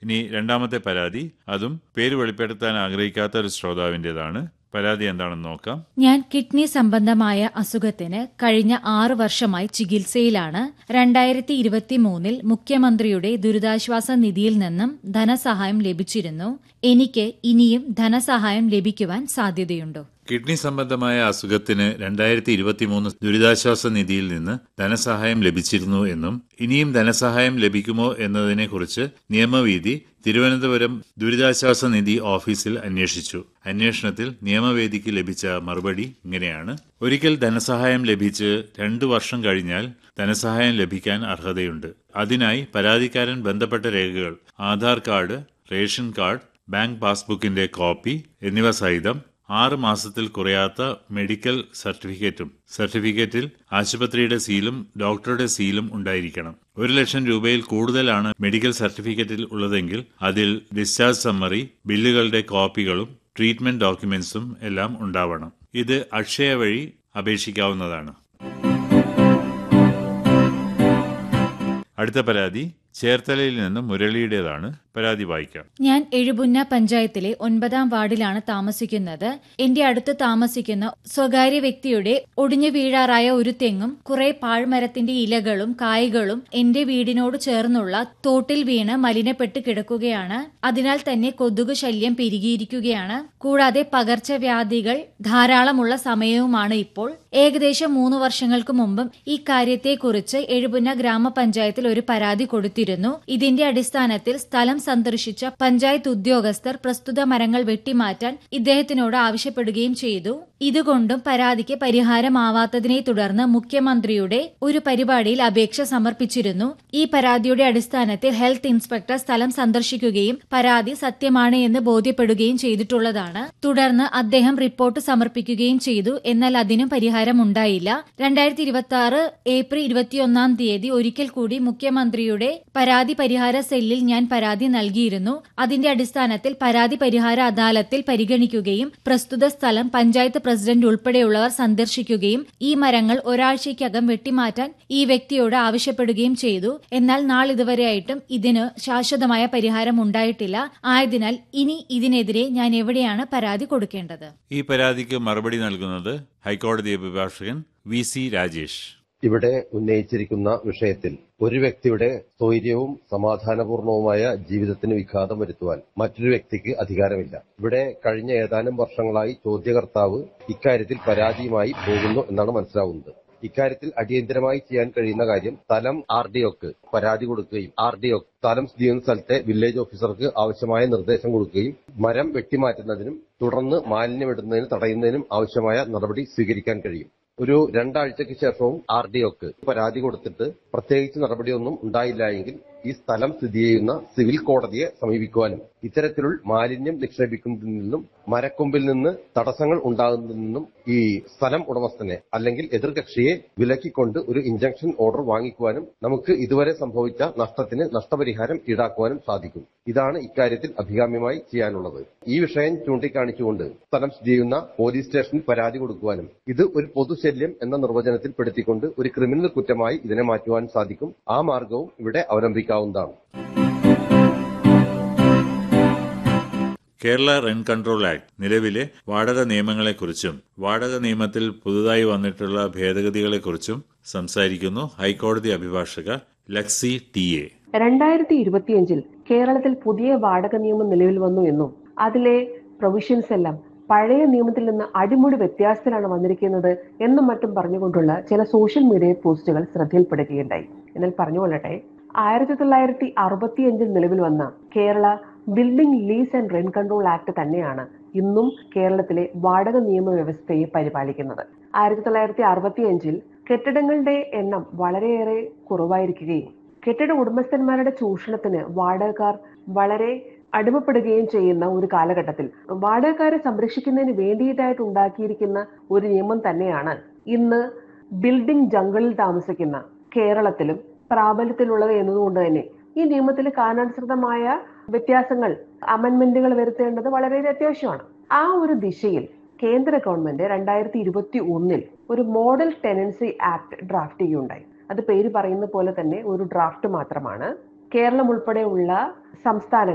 ഇനി രണ്ടാമത്തെ പരാതി അതും പേര് വെളിപ്പെടുത്താൻ ആഗ്രഹിക്കാത്ത ഒരു ശ്രോതാവിൻ്റെതാണ് പരാതി എന്താണെന്ന് നോക്കാം ഞാൻ കിഡ്നി സംബന്ധമായ അസുഖത്തിന് കഴിഞ്ഞ ആറ് വർഷമായി ചികിത്സയിലാണ് രണ്ടായിരത്തി ഇരുപത്തി മൂന്നിൽ മുഖ്യമന്ത്രിയുടെ ദുരിതാശ്വാസ നിധിയിൽ നിന്നും ധനസഹായം ലഭിച്ചിരുന്നു എനിക്ക് ഇനിയും ധനസഹായം ലഭിക്കുവാൻ സാധ്യതയുണ്ടോ കിഡ്നി സംബന്ധമായ അസുഖത്തിന് രണ്ടായിരത്തി ഇരുപത്തിമൂന്ന് ദുരിതാശ്വാസ നിധിയിൽ നിന്ന് ധനസഹായം ലഭിച്ചിരുന്നു എന്നും ഇനിയും ധനസഹായം ലഭിക്കുമോ എന്നതിനെക്കുറിച്ച് നിയമവീതി തിരുവനന്തപുരം ദുരിതാശ്വാസ നിധി ഓഫീസിൽ അന്വേഷിച്ചു അന്വേഷണത്തിൽ നിയമവേദിക്ക് ലഭിച്ച മറുപടി ഇങ്ങനെയാണ് ഒരിക്കൽ ധനസഹായം ലഭിച്ച് രണ്ടു വർഷം കഴിഞ്ഞാൽ ധനസഹായം ലഭിക്കാൻ അർഹതയുണ്ട് അതിനായി പരാതിക്കാരൻ ബന്ധപ്പെട്ട രേഖകൾ Aadhaar card ration card bank പാസ്ബുക്കിന്റെ കോപ്പി എന്നിവ സഹിതം ആറ് മാസത്തിൽ കുറയാത്ത മെഡിക്കൽ സർട്ടിഫിക്കറ്റും സർട്ടിഫിക്കറ്റിൽ ആശുപത്രിയുടെ സീലും ഡോക്ടറുടെ സീലും ഉണ്ടായിരിക്കണം ഒരു ലക്ഷം രൂപയിൽ കൂടുതലാണ് മെഡിക്കൽ സർട്ടിഫിക്കറ്റിൽ ഉള്ളതെങ്കിൽ അതിൽ ഡിസ്ചാർജ് സമ്മറി ബില്ലുകളുടെ കോപ്പികളും ട്രീറ്റ്മെന്റ് ഡോക്യുമെന്റ്സും എല്ലാം ഉണ്ടാവണം ഇത് അക്ഷയ വഴി അപേക്ഷിക്കാവുന്നതാണ് അടുത്ത പരാതി ചേർത്തലയിൽ നിന്ന് മുരളിയുടേതാണ് പരാതി വായിക്കാം ഞാൻ എഴുപുന്ന പഞ്ചായത്തിലെ ഒൻപതാം വാർഡിലാണ് താമസിക്കുന്നത് എന്റെ അടുത്ത് താമസിക്കുന്ന സ്വകാര്യ വ്യക്തിയുടെ ഒടിഞ്ഞു വീഴാറായ ഒരു തെങ്ങും കുറെ പാഴ്മരത്തിന്റെ ഇലകളും കായ്കളും എന്റെ വീടിനോട് ചേർന്നുള്ള തോട്ടിൽ വീണ് മലിനപ്പെട്ട് കിടക്കുകയാണ് അതിനാൽ തന്നെ കൊതുക് ശല്യം പെരുകിയിരിക്കുകയാണ് കൂടാതെ പകർച്ചവ്യാധികൾ ധാരാളമുള്ള സമയവുമാണ് ഇപ്പോൾ ഏകദേശം മൂന്ന് വർഷങ്ങൾക്ക് മുമ്പും ഈ കാര്യത്തെക്കുറിച്ച് എഴുപുന്ന ഗ്രാമപഞ്ചായത്തിൽ ഒരു പരാതി കൊടുത്തിരുന്നു ഇതിന്റെ അടിസ്ഥാനത്തിൽ സ്ഥലം സന്ദർശിച്ച പഞ്ചായത്ത് ഉദ്യോഗസ്ഥർ പ്രസ്തുത മരങ്ങൾ വെട്ടിമാറ്റാൻ ഇദ്ദേഹത്തിനോട് ആവശ്യപ്പെടുകയും ചെയ്തു ഇതുകൊണ്ടും പരാതിക്ക് പരിഹാരമാവാത്തതിനെ തുടർന്ന് മുഖ്യമന്ത്രിയുടെ ഒരു പരിപാടിയിൽ അപേക്ഷ സമർപ്പിച്ചിരുന്നു ഈ പരാതിയുടെ അടിസ്ഥാനത്തിൽ ഹെൽത്ത് ഇൻസ്പെക്ടർ സ്ഥലം സന്ദർശിക്കുകയും പരാതി സത്യമാണ് എന്ന് ബോധ്യപ്പെടുകയും ചെയ്തിട്ടുള്ളതാണ് തുടർന്ന് അദ്ദേഹം റിപ്പോർട്ട് സമർപ്പിക്കുകയും ചെയ്തു എന്നാൽ അതിനും പരിഹാരമുണ്ടായില്ല രണ്ടായിരത്തി ഇരുപത്തി ആറ് ഏപ്രിൽ ഇരുപത്തിയൊന്നാം തീയതി ഒരിക്കൽ കൂടി മുഖ്യമന്ത്രിയുടെ പരാതി പരിഹാര സെല്ലിൽ ഞാൻ പരാതി നൽകിയിരുന്നു അതിന്റെ അടിസ്ഥാനത്തിൽ പരാതി പരിഹാര അദാലത്തിൽ പരിഗണിക്കുകയും പ്രസ്തുത സ്ഥലം പഞ്ചായത്ത് പ്രസിഡന്റ് ഉൾപ്പെടെയുള്ളവർ സന്ദർശിക്കുകയും ഈ മരങ്ങൾ ഒരാഴ്ചയ്ക്കകം വെട്ടിമാറ്റാൻ ഈ വ്യക്തിയോട് ആവശ്യപ്പെടുകയും ചെയ്തു എന്നാൽ നാളിതുവരെയായിട്ടും ഇതിന് ശാശ്വതമായ പരിഹാരം ഉണ്ടായിട്ടില്ല ആയതിനാൽ ഇനി ഇതിനെതിരെ ഞാൻ എവിടെയാണ് പരാതി കൊടുക്കേണ്ടത് ഈ പരാതിക്ക് മറുപടി നൽകുന്നത് ഹൈക്കോടതി അഭിഭാഷകൻ വി സി രാജേഷ് ഇവിടെ ഉന്നയിച്ചിരിക്കുന്ന വിഷയത്തിൽ ഒരു വ്യക്തിയുടെ സ്വൈര്യവും സമാധാനപൂർണവുമായ ജീവിതത്തിന് വിഘാതം വരുത്തുവാൻ മറ്റൊരു വ്യക്തിക്ക് അധികാരമില്ല ഇവിടെ കഴിഞ്ഞ ഏതാനും വർഷങ്ങളായി ചോദ്യകർത്താവ് ഇക്കാര്യത്തിൽ പരാതിയുമായി പോകുന്നു എന്നാണ് മനസ്സിലാവുന്നത് ഇക്കാര്യത്തിൽ അടിയന്തരമായി ചെയ്യാൻ കഴിയുന്ന കാര്യം സ്ഥലം ആർ ഡി ഒക്ക് പരാതി കൊടുക്കുകയും ആർ ഡി ഒ സ്ഥലം സ്ഥിതി ചെയ്യുന്ന സ്ഥലത്തെ വില്ലേജ് ഓഫീസർക്ക് ആവശ്യമായ നിർദ്ദേശം കൊടുക്കുകയും മരം വെട്ടിമാറ്റുന്നതിനും തുടർന്ന് മാലിന്യം ഇടുന്നതിനും തടയുന്നതിനും ആവശ്യമായ നടപടി സ്വീകരിക്കാൻ കഴിയും ഒരു രണ്ടാഴ്ചയ്ക്ക് ശേഷവും ആർ ഡി ഒക്ക് പരാതി കൊടുത്തിട്ട് പ്രത്യേകിച്ച് നടപടിയൊന്നും ഉണ്ടായില്ല എങ്കിൽ ഈ സ്ഥലം സ്ഥിതി ചെയ്യുന്ന സിവിൽ കോടതിയെ സമീപിക്കുവാനും ഇത്തരത്തിലുള്ള മാലിന്യം നിക്ഷേപിക്കുന്നതിൽ നിന്നും മരക്കൊമ്പിൽ നിന്ന് തടസ്സങ്ങൾ ഉണ്ടാകുന്നതിൽ നിന്നും ഈ സ്ഥലം ഉടമസ്ഥനെ അല്ലെങ്കിൽ എതിർകക്ഷിയെ വിലക്കിക്കൊണ്ട് ഒരു ഇഞ്ചക്ഷൻ ഓർഡർ വാങ്ങിക്കുവാനും നമുക്ക് ഇതുവരെ സംഭവിച്ച നഷ്ടത്തിന് നഷ്ടപരിഹാരം ഈടാക്കുവാനും സാധിക്കും ഇതാണ് ഇക്കാര്യത്തിൽ അഭികാമ്യമായി ചെയ്യാനുള്ളത് ഈ വിഷയം ചൂണ്ടിക്കാണിച്ചുകൊണ്ട് സ്ഥലം സ്ഥിതി ചെയ്യുന്ന പോലീസ് സ്റ്റേഷനിൽ പരാതി കൊടുക്കുവാനും ഇത് ഒരു പൊതുശല്യം എന്ന നിർവചനത്തിൽ പെടുത്തിക്കൊണ്ട് ഒരു ക്രിമിനൽ കുറ്റമായി ഇതിനെ മാറ്റുവാൻ സാധിക്കും ആ മാർഗവും ഇവിടെ അവലംബിക്കാവുന്നതാണ് കേരള റെന്റ് കൺട്രോൾ ആക്ട് നിലവിലെ വാടക നിയമങ്ങളെക്കുറിച്ചും വാടക നിയമത്തിൽ പുതുതായി വന്നിട്ടുള്ള ഭേദഗതികളെക്കുറിച്ചും സംസാരിക്കുന്നു ഹൈക്കോടതി അഭിഭാഷക ലക്സി ടി എ രണ്ടായിരത്തി ഇരുപത്തിയഞ്ചിൽ കേരളത്തിൽ പുതിയ വാടക നിയമം നിലവിൽ വന്നു എന്നും അതിലെ പ്രൊവിഷൻസ് എല്ലാം പഴയ നിയമത്തിൽ നിന്ന് അടിമുടി വ്യത്യാസത്തിലാണ് വന്നിരിക്കുന്നത് എന്നും മറ്റും പറഞ്ഞുകൊണ്ടുള്ള ചില സോഷ്യൽ മീഡിയ പോസ്റ്റുകൾ ശ്രദ്ധയിൽപ്പെടുകയുണ്ടായി എന്നാൽ പറഞ്ഞുകൊള്ളട്ടെ ആയിരത്തി തൊള്ളായിരത്തി അറുപത്തിയഞ്ചിൽ നിലവിൽ വന്ന Kerala building lease and rent control act തന്നെയാണ് ഇന്നും കേരളത്തിലെ വാടക നിയമ വ്യവസ്ഥയെ പരിപാലിക്കുന്നത് ആയിരത്തി തൊള്ളായിരത്തി അറുപത്തിയഞ്ചിൽ കെട്ടിടങ്ങളുടെ എണ്ണം വളരെയേറെ കുറവായിരിക്കുകയും കെട്ടിട ഉടമസ്ഥന്മാരുടെ ചൂഷണത്തിന് വാടകക്കാർ വളരെ അടിമപ്പെടുകയും ചെയ്യുന്ന ഒരു കാലഘട്ടത്തിൽ വാടകക്കാരെ സംരക്ഷിക്കുന്നതിന് വേണ്ടിയിട്ടായിട്ട് ഉണ്ടാക്കിയിരിക്കുന്ന ഒരു നിയമം തന്നെയാണ് ഇന്ന് ബിൽഡിംഗ് ജംഗിളിൽ താമസിക്കുന്ന കേരളത്തിലും പ്രാബല്യത്തിലുള്ളത് എന്നതുകൊണ്ട് തന്നെ ഈ നിയമത്തിൽ കാലാനുസൃതമായ വ്യത്യാസങ്ങൾ അമെന്മെന്റുകൾ വരുത്തേണ്ടത് വളരെ അത്യാവശ്യമാണ് ആ ഒരു ദിശയിൽ കേന്ദ്ര ഗവൺമെന്റ് രണ്ടായിരത്തി ഇരുപത്തി ഒന്നിൽ ഒരു മോഡൽ ടെനൻസി ആക്ട് ഡ്രാഫ്റ്റ് ചെയ്യുകയുണ്ടായി അത് പേര് പറയുന്ന പോലെ തന്നെ ഒരു ഡ്രാഫ്റ്റ് മാത്രമാണ് കേരളം ഉൾപ്പെടെയുള്ള സംസ്ഥാനങ്ങൾ